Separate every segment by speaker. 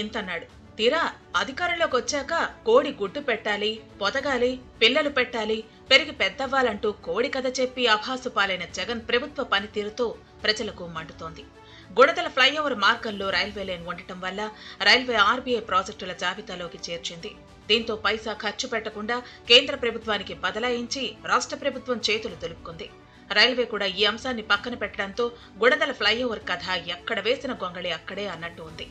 Speaker 1: ఇంతన్నాడు తీరా అధికారంలోకి వచ్చాక కోడి గుడ్డు పెట్టాలి పొదగాలి పిల్లలు పెట్టాలి పెరిగి పెద్దవ్వాలంటూ కోడి కథ చెప్పి అభాసు పాలైన జగన్ ప్రభుత్వ పనితీరుతో ప్రజలకు మండుతోంది గుణదల ఫ్లైఓవర్ మార్గంలో రైల్వే లైన్ ఉండటం వల్ల రైల్వే ఆర్బీఐ ప్రాజెక్టుల జాబితాలోకి చేర్చింది దీంతో పైసా ఖర్చు పెట్టకుండా కేంద్ర ప్రభుత్వానికి బదలాయించి రాష్ట్ర ప్రభుత్వం చేతులు దులుపుకుంది రైల్వే కూడా ఈ అంశాన్ని పక్కన పెట్టడంతో గుణదల ఫ్లైఓవర్ కథ ఎక్కడ వేసిన గొంగళి అక్కడే అన్నట్టు ఉంది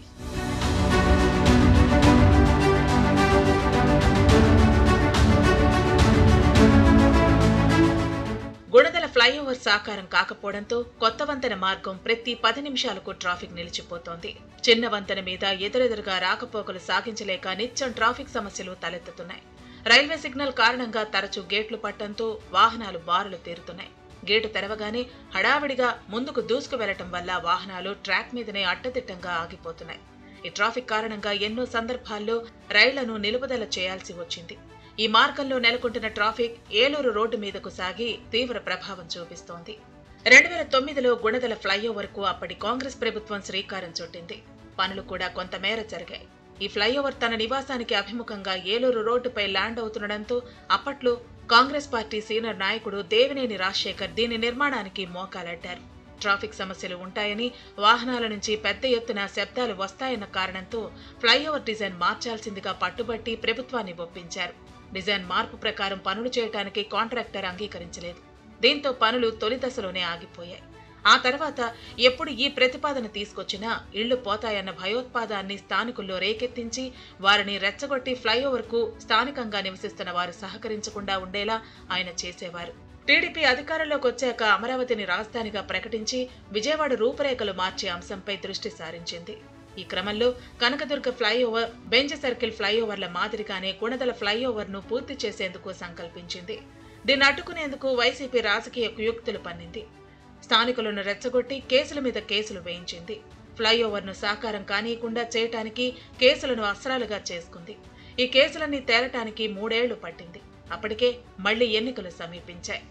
Speaker 1: గుణదల ఫ్లైఓవర్ సాకారం కాకపోవడంతో కొత్త వంతెన మార్గం ప్రతి పది నిమిషాలకు ట్రాఫిక్ నిలిచిపోతోంది చిన్న వంతెన మీద ఎదురెదురుగా రాకపోకలు సాగించలేక నిత్యం ట్రాఫిక్ సమస్యలు తలెత్తుతున్నాయి రైల్వే సిగ్నల్ కారణంగా తరచూ గేట్లు పట్టడంతో వాహనాలు బారులు తీరుతున్నాయి గేటు తెరవగానే హడావిడిగా ముందుకు దూసుకు వెళ్లటం వల్ల వాహనాలు ట్రాక్ మీదనే అడ్డదిట్టంగా ఆగిపోతున్నాయి ఈ ట్రాఫిక్ కారణంగా ఎన్నో సందర్భాల్లో రైళ్లను నిలుపుదల చేయాల్సి వచ్చింది ఈ మార్గంలో నెలకొంటున్న ట్రాఫిక్ ఏలూరు రోడ్డు మీదకు సాగి తీవ్ర ప్రభావం చూపిస్తోంది రెండు వేల తొమ్మిదిలో గుణదల ఫ్లైఓవర్ కు అప్పటి కాంగ్రెస్ ప్రభుత్వం శ్రీకారం చుట్టింది పనులు కూడా కొంతమేర జరిగాయి ఈ ఫ్లైఓవర్ తన నివాసానికి అభిముఖంగా ఏలూరు రోడ్డుపై ల్యాండ్ అవుతుండటంతో అప్పట్లో కాంగ్రెస్ పార్టీ సీనియర్ నాయకుడు దేవినేని రాజశేఖర్ దీని నిర్మాణానికి మోకాలడ్డారు ట్రాఫిక్ సమస్యలు ఉంటాయని వాహనాల నుంచి పెద్ద ఎత్తున శబ్దాలు వస్తాయన్న కారణంతో ఫ్లైఓవర్ డిజైన్ మార్చాల్సిందిగా పట్టుబట్టి ప్రభుత్వాన్ని ఒప్పించారు డిజైన్ మార్పు ప్రకారం పనులు చేయడానికి కాంట్రాక్టర్ అంగీకరించలేదు దీంతో పనులు తొలి దశలోనే ఆగిపోయాయి ఆ తర్వాత ఎప్పుడు ఈ ప్రతిపాదన తీసుకొచ్చినా ఇళ్లు పోతాయన్న భయోత్పాదాన్ని స్థానికుల్లో రేకెత్తించి వారిని రెచ్చగొట్టి ఫ్లైఓవర్కు స్థానికంగా నివసిస్తున్న వారు సహకరించకుండా ఉండేలా ఆయన చేసేవారు టీడీపీ అధికారంలోకి వచ్చాక అమరావతిని రాజధానిగా ప్రకటించి విజయవాడ రూపురేఖలు మార్చే అంశంపై దృష్టి సారించింది ఈ క్రమంలో కనకదుర్గ ఫ్లైఓవర్ బెంజ్ సర్కిల్ ఫ్లైఓవర్ల మాదిరిగానే గుణదల ఫ్లైఓవర్ను పూర్తి చేసేందుకు సంకల్పించింది దీన్ని అడ్డుకునేందుకు వైసీపీ రాజకీయ కుయుక్తులు పన్నింది స్థానికులను రెచ్చగొట్టి కేసుల మీద కేసులు వేయించింది ఫ్లైఓవర్ను సాకారం కానీయకుండా చేయటానికి కేసులను అస్త్రాలుగా చేసుకుంది ఈ కేసులన్నీ తేలటానికి మూడేళ్లు పట్టింది అప్పటికే మళ్లీ ఎన్నికలు సమీపించాయి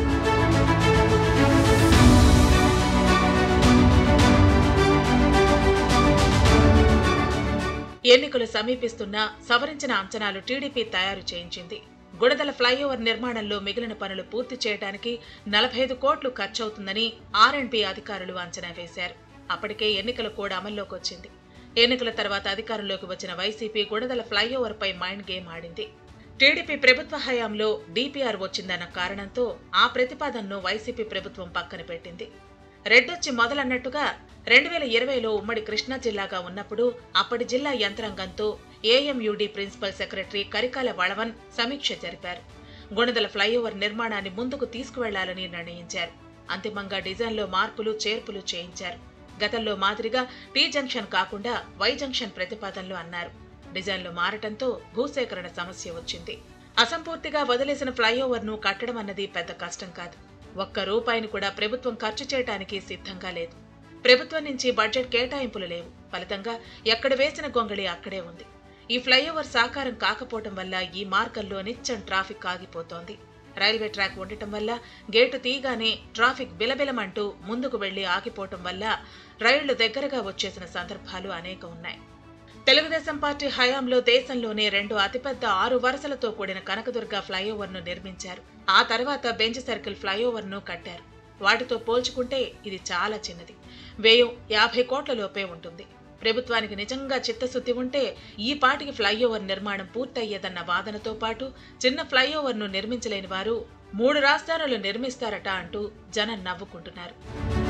Speaker 1: ఎన్నికలు సమీపిస్తున్నా సవరించిన అంచనాలు టీడీపీ తయారు చేయించింది గుడదల ఫ్లైఓవర్ నిర్మాణంలో మిగిలిన పనులు పూర్తి చేయడానికి నలభై ఐదు కోట్లు ఖర్చవుతుందని ఆర్ఎండ్బి అధికారులు అంచనా వేశారు అప్పటికే ఎన్నికలు కూడా అమల్లోకి వచ్చింది ఎన్నికల తర్వాత అధికారంలోకి వచ్చిన వైసీపీ గుడదల ఫ్లైఓవర్ పై మైండ్ గేమ్ ఆడింది టీడీపీ ప్రభుత్వ హయాంలో డీపీఆర్ వచ్చిందన్న కారణంతో ఆ ప్రతిపాదనను వైసీపీ ప్రభుత్వం పక్కన పెట్టింది రెడ్డొచ్చి మొదలన్నట్టుగా రెండు వేల ఇరవైలో ఉమ్మడి కృష్ణా జిల్లాగా ఉన్నప్పుడు అప్పటి జిల్లా యంత్రాంగంతో AMUD principal secretary Karikala Valavan సమీక్ష జరిపారు గుణదల ఫ్లైఓవర్ నిర్మాణాన్ని ముందుకు తీసుకువెళ్లాలని నిర్ణయించారు అంతిమంగా డిజైన్లో మార్పులు చేర్పులు చేయించారు గతంలో మాదిరిగా టీ జంక్షన్ కాకుండా వై జంక్షన్ ప్రతిపాదనలు అన్నారు డిజైన్లు మారటంతో భూసేకరణ సమస్య వచ్చింది అసంపూర్తిగా వదిలేసిన ఫ్లైఓవర్ను కట్టడం అన్నది పెద్ద కష్టం కాదు ఒక్క రూపాయిని కూడా ప్రభుత్వం ఖర్చు చేయడానికి సిద్ధంగా లేదు ప్రభుత్వం నుంచి బడ్జెట్ కేటాయింపులు లేవు ఫలితంగా ఎక్కడ వేసిన గొంగళి అక్కడే ఉంది ఈ ఫ్లైఓవర్ సాకారం కాకపోవటం వల్ల ఈ మార్గంలో నిత్యం ట్రాఫిక్ ఆగిపోతోంది రైల్వే ట్రాక్ ఉండటం వల్ల గేటు తీయగానే ట్రాఫిక్ బిలబిలమంటూ ముందుకు వెళ్లి ఆగిపోవటం వల్ల రైళ్లు దగ్గరగా వచ్చేసిన సందర్భాలు అనేక ఉన్నాయి తెలుగుదేశం పార్టీ హయాంలో దేశంలోనే రెండు అతిపెద్ద ఆరు వరుసలతో కూడిన కనకదుర్గ ఫ్లైఓవర్ను నిర్మించారు ఆ తర్వాత బెంచ్ సర్కిల్ ఫ్లైఓవర్ను కట్టారు వాటితో పోల్చుకుంటే ఇది చాలా చిన్నది వ్యయం యాభై కోట్ల లోపే ఉంటుంది ప్రభుత్వానికి నిజంగా చిత్తశుద్ధి ఉంటే ఈ పాటికి ఫ్లైఓవర్ నిర్మాణం పూర్తయ్యేదన్న వాదనతో పాటు చిన్న ఫ్లైఓవర్ను నిర్మించలేని వారు మూడు రాజధానులు నిర్మిస్తారట అంటూ జనం నవ్వుకుంటున్నారు